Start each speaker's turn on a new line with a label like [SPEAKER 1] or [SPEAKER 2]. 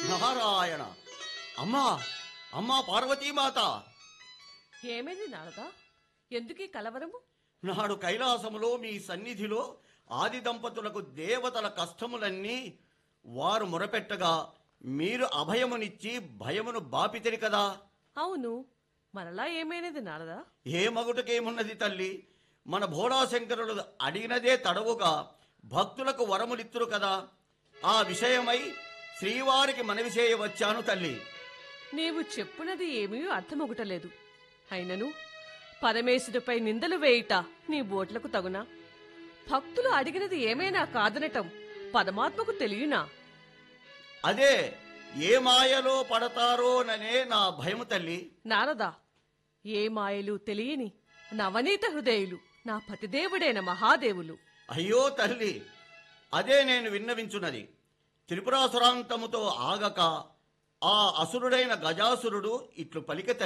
[SPEAKER 1] నారాయణ అమ్మా అమ్మా పార్వతీమాత
[SPEAKER 2] ఏమైంది నారదా ఎందుకీ కలవరము
[SPEAKER 1] నాడు కైలాసములో మీ సన్నిధిలో ఆది దంపతులకు దేవతల కష్టములన్నీ వారు మొరపెట్టగా మీరు అభయమునిచ్చి భయమును బాపితిరి కదా
[SPEAKER 2] అవును మరలా ఏమైనది నారదా
[SPEAKER 1] ఏ మగుటకేమున్నది తల్లి మన భోళాశంకరులు అడిగినదే తడవుగా భక్తులకు వరములిత్తురు కదా ఆ విషయమై శ్రీవారికి మనవి చేయవచ్చాను తల్లి
[SPEAKER 2] నీవు చెప్పునది ఏమీ అర్థమొగటలేదు అయినను పరమేశుడిపై నిందలు వేయుట నీ బోట్లకు తగునా భక్తులు అడిగినది ఏమైనా కాదనటం పరమాత్మకు తెలియనా
[SPEAKER 1] అదే ఏ మాయలో పడతారోననే నా భయము తల్లి
[SPEAKER 2] నారదా ఏ మాయలు తెలియని నవనీత హృదయులు నా పతిదేవుడైన మహాదేవులు
[SPEAKER 1] అయ్యో తల్లి అదే నేను విన్నవించున్నది త్రిపురాసురాంతముతో ఆగక ఆ అసురుడైన గజాసురుడు ఇట్లు పలిక